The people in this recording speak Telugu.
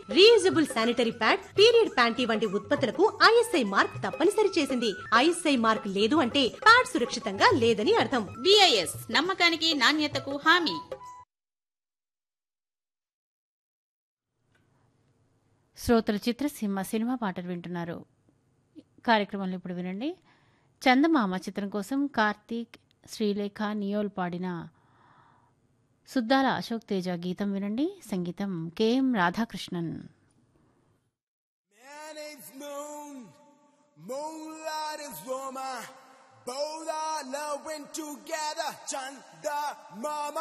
Reusable sanitary pad period panty వంటి ఉత్పత్తులకు ఐఎస్ఐ మార్క్ తప్పనిసరి చేసింది ఐఎస్ఐ మార్క్ లేదు అంటే ప్యాడ్ సురక్షితంగా లేదని అర్థం బిఐఎస్ నమ్మకానికి నాణ్యతకు హామీ శ్రోతల చిత్రసీమ సినిమా పాటలు వింటున్నారు కార్యక్రమంలో ఇప్పుడు వినండి చందమామ చిత్రం కోసం కార్తీక్ శ్రీలేఖ నియోల్ పాడిన సుద్దాల అశోక్ తేజ గీతం వినండి సంగీతం K M Radhakrishnan Man is moon, moonlight is woman. Both are loving together. Chanda mama.